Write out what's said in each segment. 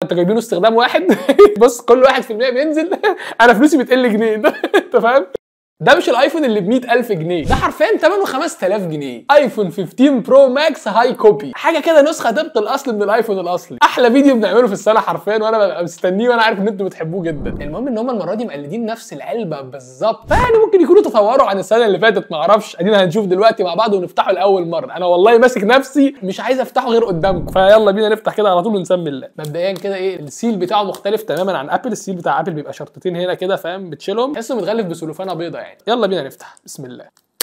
انتوا جايبينه استخدام واحد بص كل واحد في المية بينزل انا فلوسي بتقل جنيه انت فاهم ده مش الايفون اللي ب 100000 جنيه ده حرفيا ثمنه 5000 جنيه ايفون 15 برو ماكس هاي كوبي حاجه كده نسخه طبق الاصل من الايفون الاصلي احلى فيديو بنعمله في السنه حرفيا وانا ببقى مستنيه وانا عارف ان انتوا بتحبوه جدا المهم ان هم المره دي مقلدين نفس العلبه بالظبط فيعني ممكن يكونوا تطوروا عن السنه اللي فاتت ما اعرفش ادينا هنشوف دلوقتي مع بعض ونفتحه لاول مره انا والله ماسك نفسي مش عايز افتحه غير قدامكم فيلا بينا نفتح كده على طول ونسمي الله مبدئيا كده ايه السيل بتاعه مختلف تماما عن ابل السيل بتاع ابل بيبقى شرطتين هنا كده فاهم بتشيلهم تحسه متغلف بسلوفانه بيضه يعني يلا بينا نفتح بسم الله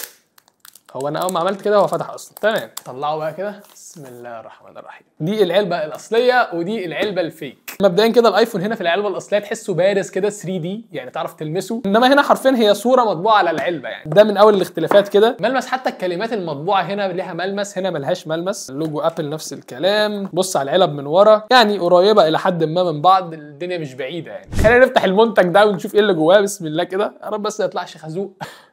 هو انا اول ما عملت كده هو فتح اصلا تمام طلعه بقى كده بسم الله الرحمن الرحيم دي العلبه الاصليه ودي العلبه الفيك مبدئيا كده الايفون هنا في العلبه الاصليه تحسه بارز كده 3 دي يعني تعرف تلمسه انما هنا حرفيا هي صوره مطبوعه على العلبه يعني ده من اول الاختلافات كده ملمس حتى الكلمات المطبوعه هنا ليها ملمس هنا ملهاش ملمس لوجو ابل نفس الكلام بص على العلب من ورا يعني قريبه الى حد ما من بعض الدنيا مش بعيده يعني خلينا نفتح المنتج ده ونشوف ايه اللي جواه بسم الله كده يا رب بس ما يطلعش خازوق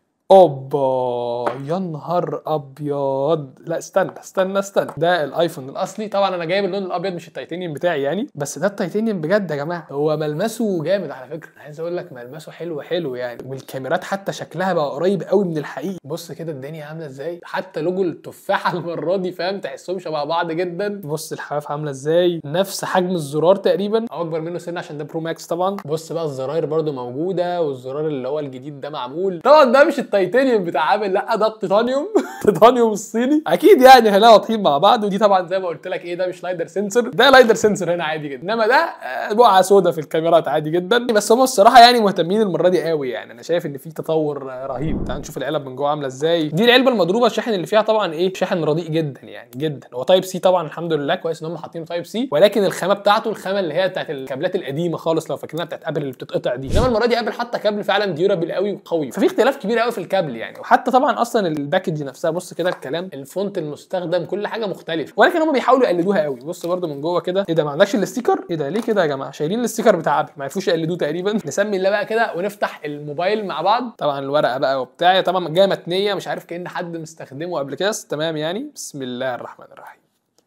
اوبا يا نهار ابيض لا استنى استنى استنى ده الايفون الاصلي طبعا انا جايب اللون الابيض مش التيتانيوم بتاعي يعني بس ده التيتانيوم بجد يا جماعه هو ملمسه جامد على فكره عايز اقول لك ملمسه حلو حلو يعني والكاميرات حتى شكلها بقى قريب قوي من الحقيقي بص كده الدنيا عامله ازاي حتى لوجو التفاحه المره دي فاهم تحسهم شبه بعض جدا بص الحواف عامله ازاي نفس حجم الزرار تقريبا او اكبر منه سنه عشان ده برو ماكس طبعا بص بقى الزراير برده موجوده والزرار اللي هو الجديد ده معمول طبعا ده مش التيتانيوم بتاع ابل لا ده التيتانيوم التيتانيوم الصيني اكيد يعني هنلاقي واضحين مع بعض ودي طبعا زي ما قلت لك ايه ده مش لايدر سنسور ده لايدر سنسور هنا عادي جدا انما ده آه، بقعه سودا في الكاميرات عادي جدا بس هم الصراحه يعني مهتمين المره دي قوي يعني انا شايف ان في تطور آه، رهيب تعال نشوف العلب من جوه عامله ازاي دي العلبه المضروبه الشاحن اللي فيها طبعا ايه شاحن رديء جدا يعني جدا هو تايب سي طبعا الحمد لله كويس ان هم حاطينه تايب سي ولكن الخامه بتاعته الخامه اللي هي بتاعت الكابلات القديمه خالص لو فاكرينها بتاعت ابل اللي بتتقطع دي انما المره دي ابل حاطه كابل فعلا ديورابل قوي وقوي ففي اختلاف كبير قوي في الكابل يعني وحتى طبعا اصلا الباكج نفسها بص كده الكلام الفونت المستخدم كل حاجه مختلفه ولكن هم بيحاولوا يقلدوها قوي بص برده من جوه كده ايه ده ما عندكش الاستيكر ايه ده ليه كده يا جماعه شايلين الاستيكر بتاع ابل ما عرفوش يقلدوه تقريبا نسمي الله بقى كده ونفتح الموبايل مع بعض طبعا الورقه بقى وبتاع طبعا جايه متنيه مش عارف كان حد مستخدمه قبل كده بس تمام يعني بسم الله الرحمن الرحيم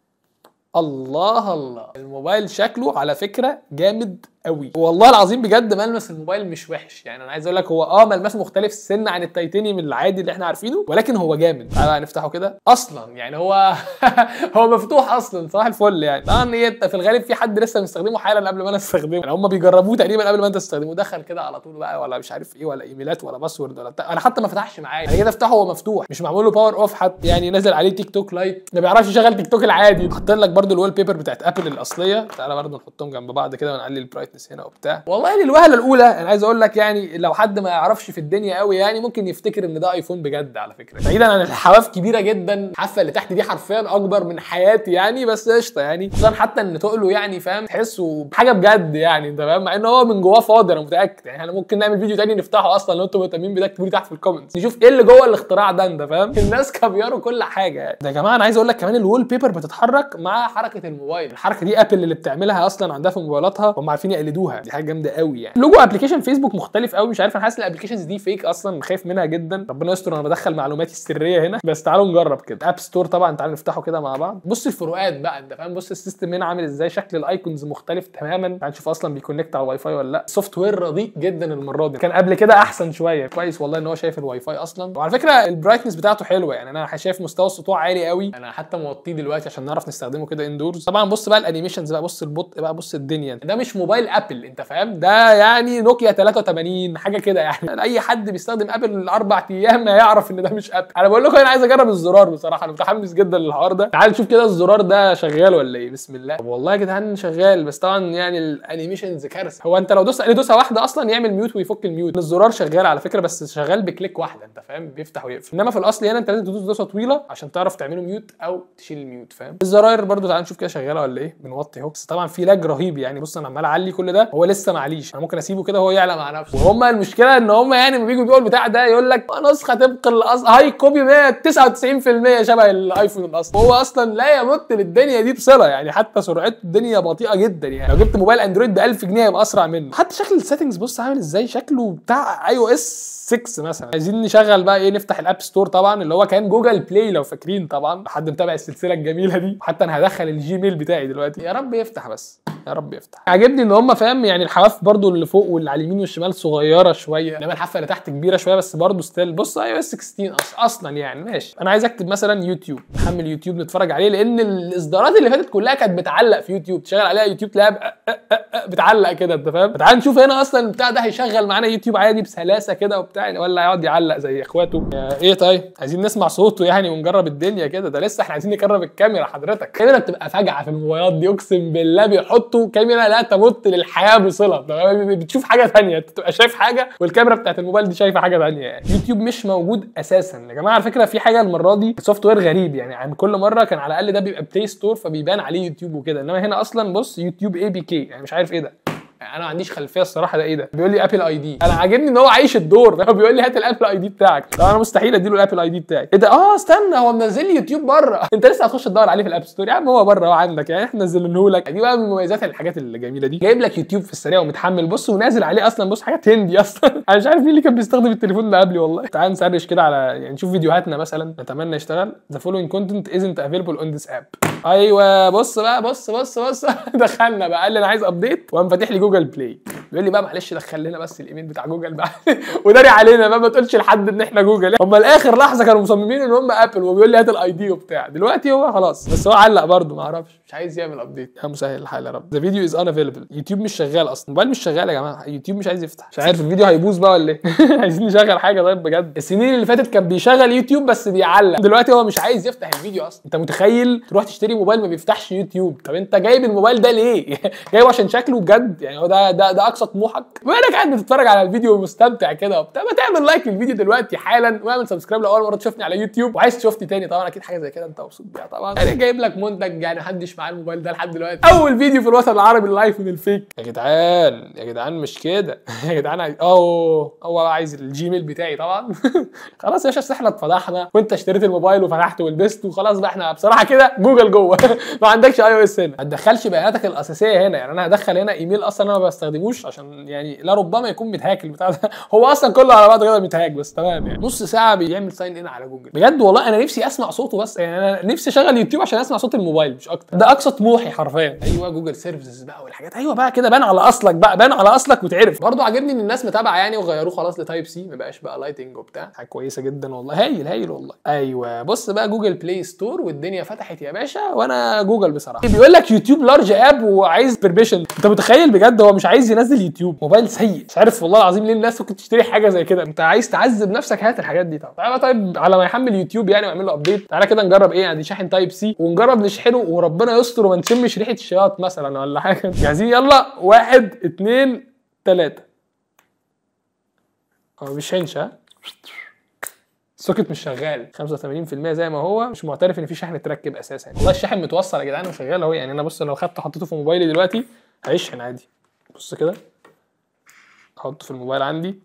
الله الله الموبايل شكله على فكره جامد قوي والله العظيم بجد ملمس الموبايل مش وحش يعني انا عايز اقول لك هو اه ملمسه مختلف سن عن التيتانيوم العادي اللي احنا عارفينه ولكن هو جامد تعالى بقى نفتحه كده اصلا يعني هو هو مفتوح اصلا صباح الفل يعني طبعا إيه، انت في الغالب في حد لسه مستخدمه حالا قبل ما انا استخدمه يعني هم بيجربوه تقريبا قبل ما انت تستخدمه دخل كده على طول بقى ولا مش عارف ايه ولا ايميلات ولا باسورد ولا بتاع انا حتى ما فتحش معايا انا كده افتحه هو مفتوح مش معمول له باور اوف حتى يعني نازل عليه تيك توك لايت ما بيعرفش يشغل تيك توك العادي حاطين لك برده الوال بيبر بتاعت ابل الاصليه تعالى برده نحطهم جنب بعض كده ونقلل البرايتنس هنا وبتاع والله للوهله الاولى انا عايز اقول لك يعني لو حد ما يعرفش في الدنيا قوي يعني ممكن يفتكر ان ده ايفون بجد على فكره بعيدا عن الحواف كبيره جدا الحافه اللي تحت دي حرفيا اكبر من حياتي يعني بس قشطه يعني خصوصا حتى ان تقله يعني فاهم تحسه حاجه بجد يعني انت فاهم مع ان هو من جواه فاضي انا متاكد يعني احنا ممكن نعمل فيديو تاني نفتحه اصلا لو انتم مهتمين بده اكتبوا لي تحت في الكومنتس نشوف ايه اللي جوه الاختراع ده انت فاهم الناس كبيروا كل حاجه يعني ده يا جماعه انا عايز اقول لك كمان الوول بيبر بتتحرك مع حركه الموبايل الحركه دي ابل اللي بتعملها اصلا عندها في موبايلاتها هم عارفين يقلدوها دي حاجه جامده قوي يعني لوجو ابلكيشن فيسبوك مختلف قوي مش عارف انا حاسس الابلكيشنز دي فيك اصلا خايف منها جدا ربنا يستر انا بدخل معلوماتي السريه هنا بس تعالوا نجرب كده اب ستور طبعا تعالوا نفتحه كده مع بعض بص الفروقات بقى انت فاهم بص السيستم هنا عامل ازاي شكل الايكونز مختلف تماما تعال نشوف اصلا بيكونكت على الواي فاي ولا لا سوفت وير رديء جدا المره دي كان قبل كده احسن شويه كويس والله ان هو شايف الواي فاي اصلا وعلى فكره البرايتنس بتاعته حلوه يعني انا شايف مستوى السطوع عالي قوي انا حتى موطيه دلوقتي عشان نعرف نستخدمه كده اندورز طبعا بص بقى الانيميشنز بقى بص البطء بقى بص الدنيا ده مش موبايل ابل انت فاهم ده يعني نوكيا 83 حاجه كده يعني اي حد بيستخدم ابل الاربع ايام هيعرف ان ده مش ابل انا بقول لكم انا عايز اجرب الزرار بصراحه انا متحمس جدا للحوار ده تعال نشوف كده الزرار ده شغال ولا ايه بسم الله طب والله يا جدعان شغال بس طبعا يعني الانيميشنز كارثه هو انت لو دوست عليه دوسه واحده اصلا يعمل ميوت ويفك الميوت الزرار شغال على فكره بس شغال بكليك واحده انت فاهم بيفتح ويقفل انما في الاصل هنا انت لازم تدوس دوسه طويله عشان تعرف تعمله ميوت او تشيل الميوت فاهم الزراير برضو تعال نشوف كده شغاله ولا ايه بنوطي اهو بس طبعا في لاج رهيب يعني بص انا عمال اعلي كل ده هو لسه معليش انا ممكن اسيبه كده وهو يعلى مع نفسه وهم المشكله ان هم يعني لما بيجوا يبيعوا البتاع ده يقول لك نسخه طبق الاصل هاي كوبي 199% شبه الايفون الاصلي وهو اصلا لا يمت للدنيا دي بصله يعني حتى سرعته الدنيا بطيئه جدا يعني لو جبت موبايل اندرويد ب 1000 جنيه يبقى اسرع منه حتى شكل السيتنجز بص عامل ازاي شكله بتاع اي او اس 6 مثلا عايزين نشغل بقى ايه نفتح الاب ستور طبعا اللي هو كان جوجل بلاي لو فاكرين طبعا حد متابع السلسله الجميله دي حتى انا هدخل الجيميل بتاعي دلوقتي يا رب يفتح بس يا رب يفتح عاجبني ان هم فاهم يعني الحواف برضو اللي فوق واللي على اليمين والشمال صغيره شويه انما الحافه اللي تحت كبيره شويه بس برضو ستيل بص ايوه اس 16 أص- اصلا يعني ماشي انا عايز اكتب مثلا يوتيوب نحمل يوتيوب نتفرج عليه لان الاصدارات اللي فاتت كلها كانت بتعلق في يوتيوب تشغل عليها يوتيوب تلاقيها ب- أ- أ- أ- بتعلق كده انت فاهم تعال نشوف هنا اصلا بتاع ده هيشغل معانا يوتيوب عادي بسلاسه كده وبتاع ولا هيقعد يعلق زي اخواته يا ايه طيب عايزين نسمع صوته يعني ونجرب الدنيا كده ده لسه احنا عايزين نجرب الكاميرا حضرتك الكاميرا بتبقى فجعه في الموبايلات دي اقسم بالله بيحطوا كاميرا لا تمت للحياه بصله ده بتشوف حاجه ثانيه انت تبقى شايف حاجه والكاميرا بتاعت الموبايل دي شايفه حاجه ثانيه يعني يوتيوب مش موجود اساسا يا جماعه على فكره في حاجه المره دي سوفت وير غريب يعني عن كل مره كان على الاقل ده بيبقى بلاي ستور فبيبان عليه يوتيوب وكده انما هنا اصلا بص يوتيوب اي بي كي يعني مش عارف ايه ده انا ما عنديش خلفيه الصراحه ده ايه ده بيقول لي ابل اي دي انا عاجبني ان هو عايش الدور هو بيقول لي هات الابل اي دي بتاعك طب انا مستحيل اديله الابل اي دي بتاعي ايه ده اه استنى هو منزل لي يوتيوب بره انت لسه هتخش تدور عليه في الاب ستور يا عم هو بره هو عندك يعني احنا نزلناه لك دي بقى من مميزات الحاجات الجميله دي جايب لك يوتيوب في السريع ومتحمل بص ونازل عليه اصلا بص حاجات هندي اصلا انا مش عارف مين اللي كان بيستخدم التليفون ده قبلي والله تعال نسرش كده على يعني نشوف فيديوهاتنا مثلا نتمنى يشتغل the following content isn't available on this app ايوه بص بقى بص بص بص دخلنا بقى قال لي انا عايز ابديت وقام فاتح لي جوجل بلاي بيقول لي بقى معلش دخل لنا بس الايميل بتاع جوجل بقى وداري علينا بقى ما تقولش لحد ان احنا جوجل هم لاخر لحظه كانوا مصممين ان هم ابل وبيقول لي هات الاي دي وبتاع دلوقتي هو خلاص بس هو علق برده ما اعرفش مش عايز يعمل ابديت يا مسهل الحال يا رب ذا فيديو از ان افيلبل يوتيوب مش شغال اصلا موبايل مش شغال يا جماعه يوتيوب مش عايز يفتح مش عارف الفيديو هيبوظ بقى ولا ايه عايزين نشغل حاجه طيب بجد السنين اللي فاتت كان بيشغل يوتيوب بس بيعلق دلوقتي هو مش عايز يفتح الفيديو اصلا انت متخيل تروح تشتري موبايل ما بيفتحش يوتيوب طب انت جايب الموبايل ده ليه جايبه عشان شكله بجد يعني هو ده ده ده اقصى طموحك بما انك قاعد بتتفرج على الفيديو ومستمتع كده وبتاع ما تعمل لايك للفيديو دلوقتي حالا واعمل سبسكرايب لو اول مره تشوفني على يوتيوب وعايز تشوفني تاني طبعا اكيد حاجه زي كده انت مبسوط بيها طبعا يعني جايب لك منتج يعني محدش معاه الموبايل ده لحد دلوقتي اول فيديو في الوطن العربي الايفون الفيك يا جدعان يا جدعان مش كده يا جدعان عايز اوه هو عايز الجيميل بتاعي طبعا خلاص يا باشا احنا اتفضحنا وانت اشتريت الموبايل وفتحت ولبست وخلاص بقى احنا بصراحه كده جوجل جوه ما عندكش اي او اس هنا ما تدخلش بياناتك الاساسيه هنا يعني انا هدخل هنا ايميل اصلا انا ما بستخدموش عشان يعني لا ربما يكون متهاك البتاع ده هو اصلا كله على بعضه كده متهاك بس تمام يعني نص ساعه بيعمل ساين ان على جوجل بجد والله انا نفسي اسمع صوته بس يعني انا نفسي اشغل يوتيوب عشان اسمع صوت الموبايل مش اكتر ده اقصى طموحي حرفيا ايوه جوجل سيرفيسز بقى والحاجات ايوه بقى كده بان على اصلك بقى بان على اصلك وتعرف برضه عاجبني ان الناس متابعه يعني وغيروه خلاص لتايب سي ما بقاش بقى لايتنج وبتاع حاجه كويسه جدا والله هايل هايل والله ايوه بص بقى جوجل بلاي ستور والدنيا فتحت يا باشا وانا جوجل بصراحه بيقول لك يوتيوب لارج اب وعايز بيرميشن انت متخيل بجد هو مش عايز ينزل يوتيوب موبايل سيء مش عارف والله العظيم ليه الناس ممكن تشتري حاجه زي كده انت عايز تعذب نفسك هات الحاجات دي طبعا تعالى طيب على ما يحمل يوتيوب يعني واعمل له ابديت تعالى كده نجرب ايه يعني شاحن تايب سي ونجرب نشحنه وربنا يستر وما نشمش ريحه شياط مثلا ولا حاجه جاهزين يلا واحد اتنين تلاته هو ما بيشحنش ها السوكت مش شغال 85% زي ما هو مش معترف ان في شحن اتركب اساسا والله الشاحن متوصل يا جدعان وشغال اهو يعني انا بص لو خدته حطيته في موبايلي دلوقتي هيشحن عادي بص كده احطه في الموبايل عندي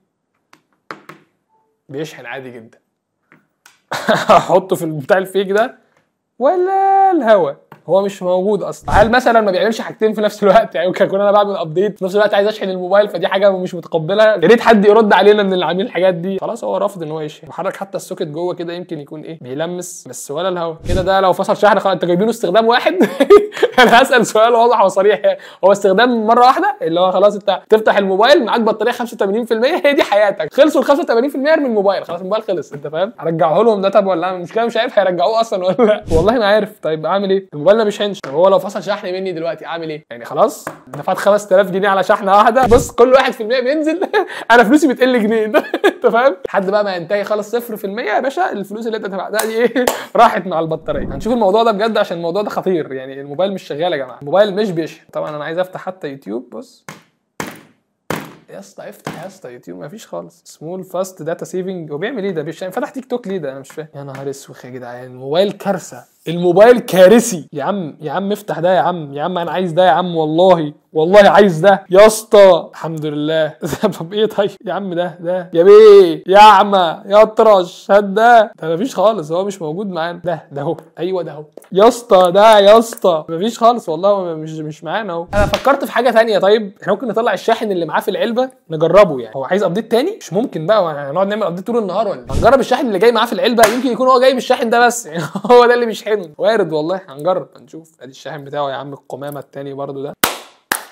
بيشحن عادي جدا احطه في البتاع الفيك ده ولا الهوا هو مش موجود اصلا هل مثلا ما بيعملش حاجتين في نفس الوقت يعني ممكن اكون انا بعمل ابديت في نفس الوقت عايز اشحن الموبايل فدي حاجه مش متقبلها يا ريت حد يرد علينا من اللي عاملين الحاجات دي خلاص هو رافض ان هو يشحن محرك حتى السوكت جوه كده يمكن يكون ايه بيلمس بس ولا الهوا كده ده لو فصل شحن خلاص انت جايبينه استخدام واحد انا هسال سؤال واضح وصريح يعني. هو استخدام مره واحده اللي هو خلاص انت تفتح الموبايل معاك بطاريه 85% هي دي حياتك خلصوا ال 85% ارمي الموبايل خلاص الموبايل خلص انت فاهم هرجعه لهم ده طب ولا المشكله مش عارف هيرجعوه اصلا ولا لا والله ما عارف طيب اعمل ايه الموبايل ما بيشحنش طب هو لو فصل شحن مني دلوقتي اعمل ايه يعني خلاص دفعت 5000 جنيه على شحنه واحده بص كل 1% بينزل انا فلوسي بتقل جنيه انت فاهم لحد بقى ما ينتهي خلاص 0% يا باشا الفلوس اللي انت دفعتها دي ايه راحت مع البطاريه هنشوف الموضوع ده بجد عشان الموضوع ده خطير يعني الموبايل مش شغال يا جماعه الموبايل مش بيشحن طبعا انا عايز افتح حتى يوتيوب بص يا اسطى افتح يا اسطى يوتيوب مفيش خالص سمول فاست داتا سيفنج هو بيعمل ايه ده بيشحن فتح تيك توك ليه ده انا مش فاهم يا نهار اسوخ يا جدعان الموبايل كارثه الموبايل كارثي يا عم يا عم افتح ده يا عم يا عم انا عايز ده يا عم والله والله عايز ده يا اسطى الحمد لله طب ايه طيب يا عم ده ده يا بيه يا اعمى يا اطرش هات ده ده مفيش خالص هو مش موجود معانا ده ده اهو ايوه ده اهو يا اسطى ده يا اسطى مفيش خالص والله هو مش مش معانا اهو انا فكرت في حاجه تانية طيب احنا ممكن نطلع الشاحن اللي معاه في العلبه نجربه يعني هو عايز ابديت تاني مش ممكن بقى هنقعد نعمل ابديت طول النهار ولا هنجرب الشاحن اللي جاي معاه في العلبه يمكن يكون هو جايب الشاحن ده بس يعني هو ده اللي بيشحنه وارد والله هنجرب هنشوف ادي الشاحن بتاعه يا عم القمامه التاني برضو ده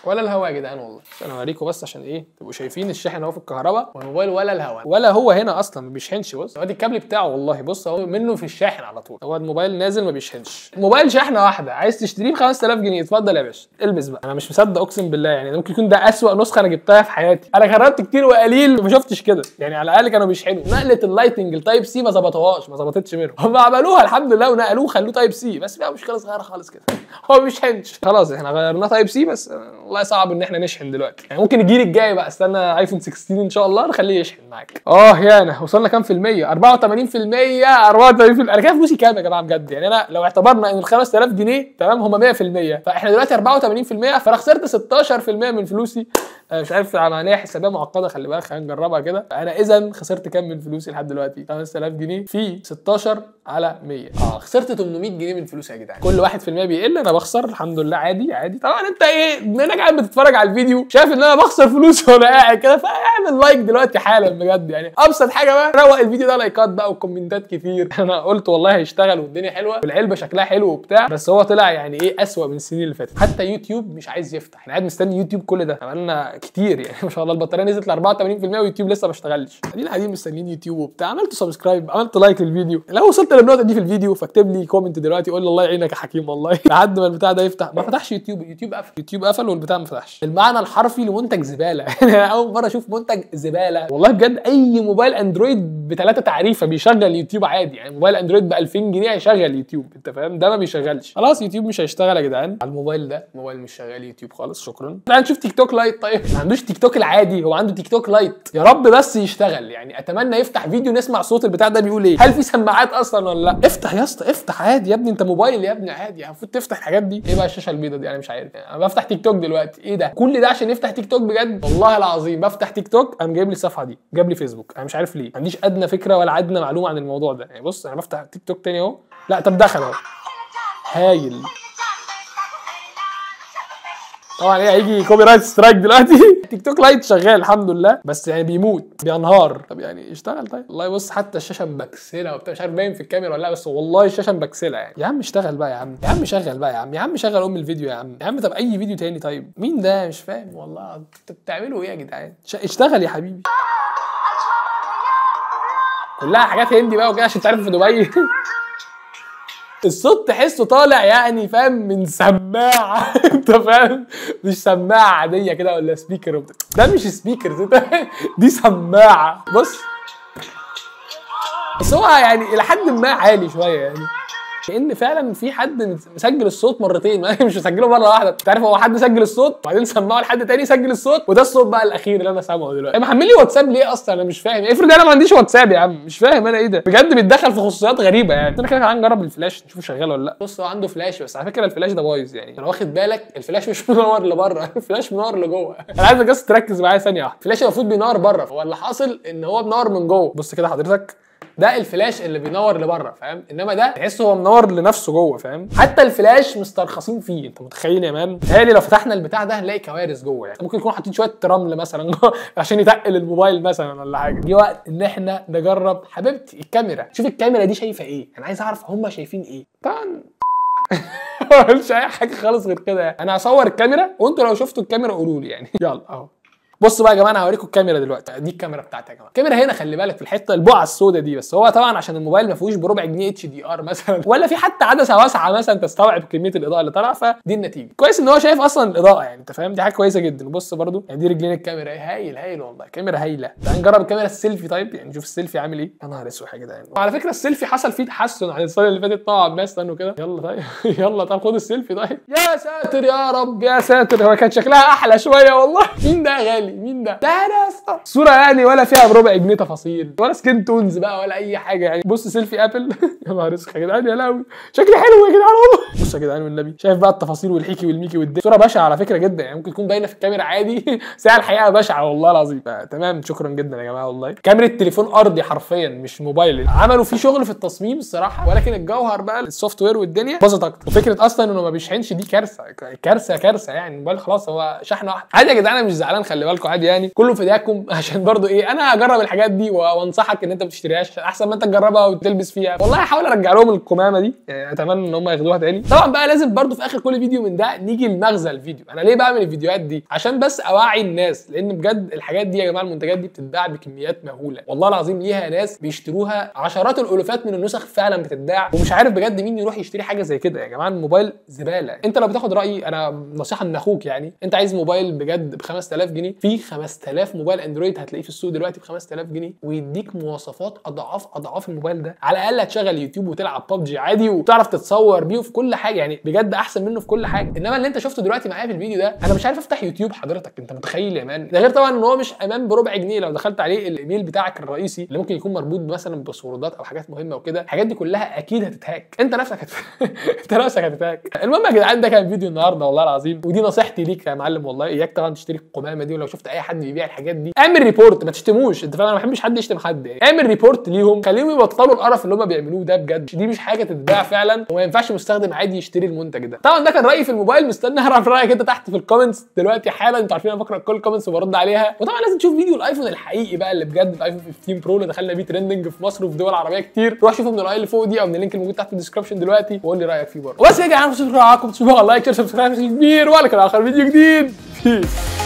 ولا الهوا يا جدعان والله بس انا اوريكم بس عشان ايه تبقوا شايفين الشاحن اهو في الكهرباء والموبايل ولا الهوا ولا هو هنا اصلا ما بيشحنش بص هو دي الكابل بتاعه والله بص اهو منه في الشاحن على طول هو الموبايل نازل ما بيشحنش موبايل شحنه واحده عايز تشتريه ب 5000 جنيه اتفضل يا باشا البس بقى انا مش مصدق اقسم بالله يعني ده ممكن يكون ده اسوأ نسخه انا جبتها في حياتي انا جربت كتير وقليل ما شفتش كده يعني على الاقل كانوا بيشحنوا نقله اللايتنج التايب سي ما ظبطوهاش ما ظبطتش منهم هم عملوها الحمد لله ونقلوه خلوه تايب سي بس فيها مشكله صغيره خالص كده هو ما بيشحنش خلاص احنا غيرناه تايب سي بس آه، والله صعب ان احنا نشحن دلوقتي يعني ممكن الجيل الجاي بقى استنى ايفون 16 ان شاء الله نخليه يشحن معاك اه يانا وصلنا كام في المية 84 في المية 84 في انا كده فلوسي كام يا جماعه بجد يعني انا لو اعتبرنا ان ال 5000 جنيه تمام هم 100 في المية فاحنا دلوقتي 84 في المية فانا خسرت 16 في المية من فلوسي آه، مش عارف عمليه حسابيه معقده خلي بالك خلينا نجربها كده انا اذا خسرت كام من فلوسي لحد دلوقتي 5000 جنيه في 16 على 100 اه خسرت 800 جنيه من فلوسي يا جدعان كل 1% بيقل انا بخسر الحمد لله عادي عادي طبعا انت ايه بما انك قاعد بتتفرج على الفيديو شايف ان انا بخسر فلوس وانا قاعد كده فاعمل لايك دلوقتي حالا بجد يعني ابسط حاجه بقى روق الفيديو ده لايكات بقى وكومنتات كتير انا قلت والله هيشتغل والدنيا حلوه والعلبه شكلها حلو وبتاع بس هو طلع يعني ايه اسوأ من السنين اللي فاتت حتى يوتيوب مش عايز يفتح انا قاعد مستني يوتيوب كل ده عملنا كتير يعني ما شاء الله البطاريه نزلت ل 84% ويوتيوب لسه ما اشتغلش ادينا قاعدين مستنيين يوتيوب وبتاع عملت سبسكرايب عملت لايك للفيديو لو وصلت للنقطه دي في الفيديو فاكتب لي كومنت دلوقتي قول لي الله يعينك يا حكيم والله لحد ما البتاع ده يفتح ما فتحش يوتيوب يوتيوب قفل يوتيوب قفل والبتاع ما فتحش المعنى الحرفي لمنتج زباله يعني انا اول مره اشوف منتج زباله والله بجد اي موبايل اندرويد بثلاثه تعريفه بيشغل يوتيوب عادي يعني موبايل اندرويد ب 2000 جنيه هيشغل يوتيوب انت فاهم ده ما بيشغلش خلاص يوتيوب مش هيشتغل يا جدعان على الموبايل ده موبايل مش شغال يوتيوب خالص شكرا تعال نشوف تيك توك لايت طيب ما عندوش تيك توك العادي هو عنده تيك توك لايت يا رب بس يشتغل يعني اتمنى يفتح فيديو نسمع صوت البتاع ده بيقول ايه هل في سماعات اصلا ولا لا افتح يا اسطى افتح عادي يا ابني انت موبايل يا ابني عادي يعني المفروض تفتح الحاجات دي ايه بقى الشاشه البيضاء دي انا مش عارف يعني انا بفتح تيك توك دلوقتي ايه ده كل ده عشان يفتح تيك توك بجد والله العظيم بفتح تيك توك قام جايب لي الصفحه دي جاب لي فيسبوك انا مش عارف ليه ما عنديش ادنى فكره ولا ادنى معلومه عن الموضوع ده يعني بص انا بفتح تيك توك تاني اهو لا طب دخل اهو هايل طبعا ايه هيجي كوبي رايت سترايك دلوقتي تيك توك لايت شغال الحمد لله بس يعني بيموت بينهار طب يعني اشتغل طيب والله بص حتى الشاشه مبكسله وبتاع مش عارف باين في الكاميرا ولا لا بس والله الشاشه مبكسله يعني يا عم اشتغل بقى يا عم يا عم شغل بقى يا عم يا عم شغل ام الفيديو يا عم يا عم طب اي فيديو تاني طيب مين ده مش فاهم والله انتوا بتعملوا ايه يا جدعان ش- اشتغل يا حبيبي كلها حاجات هندي بقى وكده عشان تعرف في دبي الصوت تحسه طالع يعني فاهم من سماعه انت فاهم مش سماعه عاديه كده ولا سبيكر وبتاع. ده مش سبيكر ده دي سماعه بص بس هو يعني الى حد ما عالي شويه يعني كان فعلا في حد مسجل الصوت مرتين مش مسجله مره واحده انت عارف هو حد سجل الصوت وبعدين سمعه لحد تاني سجل الصوت وده الصوت بقى الاخير اللي انا سامعه دلوقتي محمل لي واتساب ليه اصلا انا مش فاهم افرض انا ما عنديش واتساب يا عم مش فاهم انا ايه ده بجد بيتدخل في خصوصيات غريبه يعني انا كده تعالى نجرب الفلاش نشوفه شغال ولا لا بص هو عنده فلاش بس على فكره الفلاش ده بايظ يعني لو واخد بالك الفلاش مش منور لبره الفلاش منور لجوه انا عايزك بس تركز معايا ثانيه واحده الفلاش المفروض بينور بره هو اللي حاصل ان هو منور من جوه بص كده حضرتك ده الفلاش اللي بينور لبره فاهم انما ده تحسه هو منور لنفسه جوه فاهم حتى الفلاش مسترخصين فيه انت متخيل يا مان تهيألي لو فتحنا البتاع ده هنلاقي كوارث جوه يعني ممكن يكون حاطين شويه رمل مثلا جوه عشان يتقل الموبايل مثلا ولا حاجه جه وقت ان احنا نجرب حبيبتي الكاميرا شوف الكاميرا دي شايفه ايه انا عايز اعرف هم شايفين ايه طبعا ما قالش اي حاجه خالص غير كده يعني. انا هصور الكاميرا وانتوا لو شفتوا الكاميرا قولوا لي يعني يلا اهو بصوا بقى يا جماعه انا هوريكم الكاميرا دلوقتي دي الكاميرا بتاعتي يا جماعه الكاميرا هنا خلي بالك في الحته البقعه السوداء دي بس هو طبعا عشان الموبايل ما فيهوش بربع جنيه اتش دي ار مثلا ولا في حتى عدسه واسعه مثلا تستوعب كميه الاضاءه اللي طالعه فدي النتيجه كويس ان هو شايف اصلا الاضاءه يعني انت فاهم دي حاجه كويسه جدا بص برضو يعني دي رجلين الكاميرا ايه هايل هايل والله كاميرا هايله تعال نجرب الكاميرا السيلفي طيب يعني نشوف السيلفي عامل ايه يا نهار اسود يا جدعان وعلى فكره السيلفي حصل فيه تحسن عن السنه اللي فاتت طبعا ما استنوا كده يلا طيب يلا طب خد السيلفي طيب يا ساتر يا رب يا ساتر هو كان شكلها احلى شويه والله مين ده يا غالي مين ده ده انا يا اسطى صوره يعني ولا فيها بربع جنيه تفاصيل ولا سكين تونز بقى ولا اي حاجه يعني بص سيلفي ابل يا نهار اسود يا جدعان يا لهوي شكلي حلو يا جدعان والله بص يا جدعان والنبي شايف بقى التفاصيل والحيكي والميكي والدنيا صوره بشعه على فكره جدا يعني ممكن تكون باينه في الكاميرا عادي ساعه الحقيقه بشعه والله العظيم تمام شكرا جدا يا جماعه والله كاميرا تليفون ارضي حرفيا مش موبايل عملوا فيه شغل في التصميم الصراحه ولكن الجوهر بقى السوفت وير والدنيا باظت اكتر وفكره اصلا انه ما بيشحنش دي كارثه كارثه كارثه يعني الموبايل خلاص هو شحنه واحده عادي يا جدعان انا مش زعلان خلي بالكم لكم عادي يعني كله فداكم عشان برضو ايه انا هجرب الحاجات دي وانصحك ان انت ما تشتريهاش عشان احسن ما انت تجربها وتلبس فيها والله هحاول ارجع لهم القمامه دي يعني اتمنى ان هم ياخدوها تاني طبعا بقى لازم برضو في اخر كل فيديو من ده نيجي لمغزى الفيديو انا ليه بعمل الفيديوهات دي عشان بس اوعي الناس لان بجد الحاجات دي يا جماعه المنتجات دي بتتباع بكميات مهوله والله العظيم ليها ناس بيشتروها عشرات الالوفات من النسخ فعلا بتتباع ومش عارف بجد مين يروح يشتري حاجه زي كده يا جماعه الموبايل زباله انت لو بتاخد رايي انا نصيحه من اخوك يعني انت عايز موبايل بجد ب 5000 جنيه في 5000 موبايل اندرويد هتلاقيه في السوق دلوقتي ب 5000 جنيه ويديك مواصفات اضعاف اضعاف الموبايل ده على الاقل هتشغل يوتيوب وتلعب ببجي عادي وتعرف تتصور بيه في كل حاجه يعني بجد احسن منه في كل حاجه انما اللي انت شفته دلوقتي معايا في الفيديو ده انا مش عارف افتح يوتيوب حضرتك انت متخيل يا مان ده غير طبعا ان هو مش امان بربع جنيه لو دخلت عليه الايميل بتاعك الرئيسي اللي ممكن يكون مربوط مثلا بسوردات او حاجات مهمه وكده الحاجات دي كلها اكيد هتتهاك انت نفسك هت... انت نفسك هتتهاك المهم يا جدعان ده كان فيديو النهارده والله العظيم ودي نصيحتي ليك يا معلم والله اياك طبعا تشتري القمامه دي ولو شفت اي حد بيبيع الحاجات دي اعمل ريبورت ما تشتموش انت فاهم انا ما بحبش حد يشتم حد يعني اعمل ريبورت ليهم خليهم يبطلوا القرف اللي هم بيعملوه ده بجد دي مش حاجه تتباع فعلا وما ينفعش مستخدم عادي يشتري المنتج ده طبعا ده كان رايي في الموبايل مستني اعرف رايك انت تحت في الكومنتس دلوقتي حالا انتوا عارفين انا بقرا كل الكومنتس وبرد عليها وطبعا لازم تشوف فيديو الايفون الحقيقي بقى اللي بجد الايفون 15 برو اللي دخلنا بيه ترندنج في مصر وفي دول عربيه كتير روح شوفه من الاي اللي فوق دي او من اللينك الموجود تحت في الديسكربشن دلوقتي وقول لي رايك فيه برضه وبس يا جدعان شكرا لكم تشوفوا لايك شير سبسكرايب كبير ولا كان اخر فيديو جديد بيس